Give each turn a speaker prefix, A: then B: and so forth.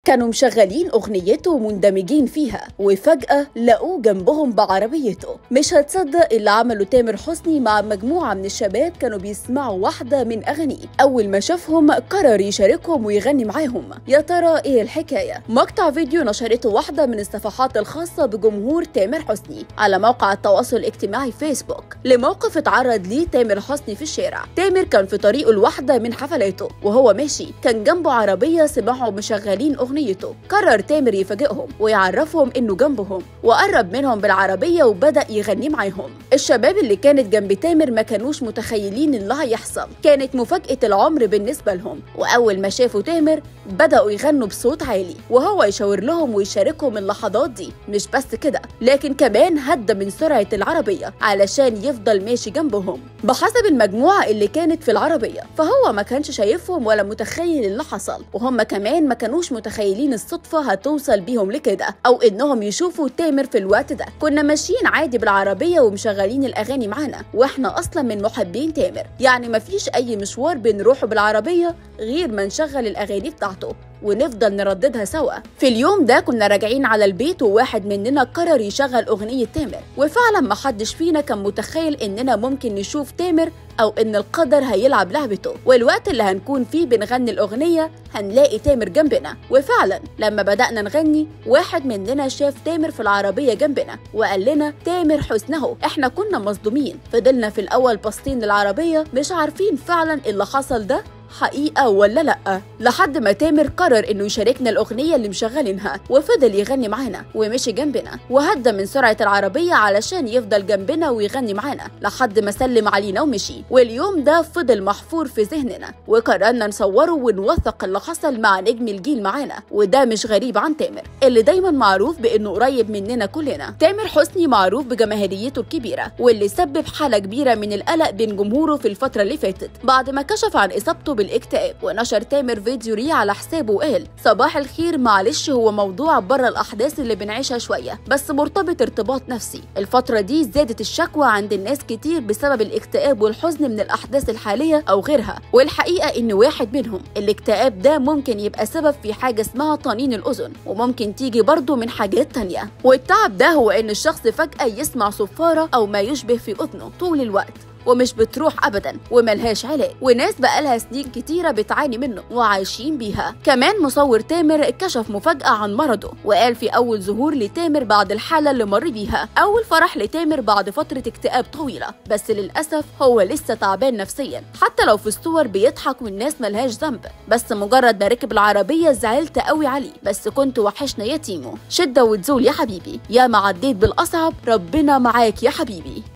A: كانوا مشغلين أغنيته ومندمجين فيها وفجأة لقوه جنبهم بعربيته مش هتصدق اللي عمله تامر حسني مع مجموعة من الشباب كانوا بيسمعوا واحدة من أغانيه أول ما شافهم قرر يشاركهم ويغني معاهم يا ترى إيه الحكاية مقطع فيديو نشرته واحدة من الصفحات الخاصة بجمهور تامر حسني على موقع التواصل الاجتماعي فيسبوك لموقف اتعرض ليه تامر حسني في الشارع تامر كان في طريقه لواحدة من حفلاته وهو ماشي كان جنبه عربية سمعوا مشغلين أغنيته قرر تامر يفاجئهم ويعرفهم إنه جنبهم وقرب منهم بالعربية وبدأ يغني معاهم الشباب اللي كانت جنب تامر ما كانوش متخيلين اللي هيحصل كانت مفاجأة العمر بالنسبة لهم وأول ما شافوا تامر بدأوا يغنوا بصوت عالي وهو يشاور لهم ويشاركهم اللحظات دي مش بس كده لكن كمان هدى من سرعة العربية علشان يفضل ماشي جنبهم بحسب المجموعة اللي كانت في العربية فهو ما كانش شايفهم ولا متخيل اللي حصل وهم كمان ما كانوش متخيلين الصدفة هتوصل بيهم لكده أو إنهم يشوفوا تامر في الوقت ده كنا ماشيين عادي بالعربية ومشغلين الأغاني معانا وإحنا أصلا من محبين تامر يعني مفيش أي مشوار بنروحه بالعربية غير ما نشغل الأغاني بتاعته ونفضل نرددها سوا في اليوم ده كنا راجعين على البيت وواحد مننا قرر يشغل أغنية تامر وفعلا محدش فينا كان متخيل إننا ممكن نشوف تامر أو إن القدر هيلعب لعبته والوقت اللي هنكون فيه بنغني الأغنية هنلاقي تامر جنبنا وفعلا لما بدأنا نغني واحد مننا شاف تامر في العربية جنبنا وقال لنا تامر حسنه احنا كنا مصدومين فضلنا في الأول باصين للعربية مش عارفين فعلا اللي حصل ده حقيقة ولا لأ لحد ما تامر قرر إنه يشاركنا الأغنية اللي مشغلينها وفضل يغني معانا ومشي جنبنا وهدى من سرعة العربية علشان يفضل جنبنا ويغني معانا لحد ما سلم علينا ومشي واليوم ده فضل محفور في ذهننا وقررنا نصوره ونوثق اللي حصل مع نجم الجيل معانا وده مش غريب عن تامر اللي دايما معروف بإنه قريب مننا كلنا تامر حسني معروف بجماهيريته الكبيرة واللي سبب حالة كبيرة من القلق بين جمهوره في الفترة اللي فاتت بعد ما كشف عن إصابته بالاكتئاب ونشر تامر فيديو ليه على حسابه وقال صباح الخير معلش هو موضوع بره الاحداث اللي بنعيشها شويه بس مرتبط ارتباط نفسي الفتره دي زادت الشكوى عند الناس كتير بسبب الاكتئاب والحزن من الاحداث الحاليه او غيرها والحقيقه ان واحد منهم الاكتئاب ده ممكن يبقى سبب في حاجه اسمها طنين الاذن وممكن تيجي برضه من حاجات تانية والتعب ده هو ان الشخص فجاه يسمع صفاره او ما يشبه في اذنه طول الوقت ومش بتروح ابدا وملهاش علاج وناس بقالها سنين كتيره بتعاني منه وعايشين بيها كمان مصور تامر كشف مفاجاه عن مرضه وقال في اول ظهور لتامر بعد الحاله اللي مر بيها اول فرح لتامر بعد فتره اكتئاب طويله بس للاسف هو لسه تعبان نفسيا حتى لو في الصور بيضحك والناس ملهاش ذنب بس مجرد ما ركب العربيه زعلت قوي عليه بس كنت وحشنا يتيمه شده وتزول يا حبيبي يا ما عديت بالاصعب ربنا معاك يا حبيبي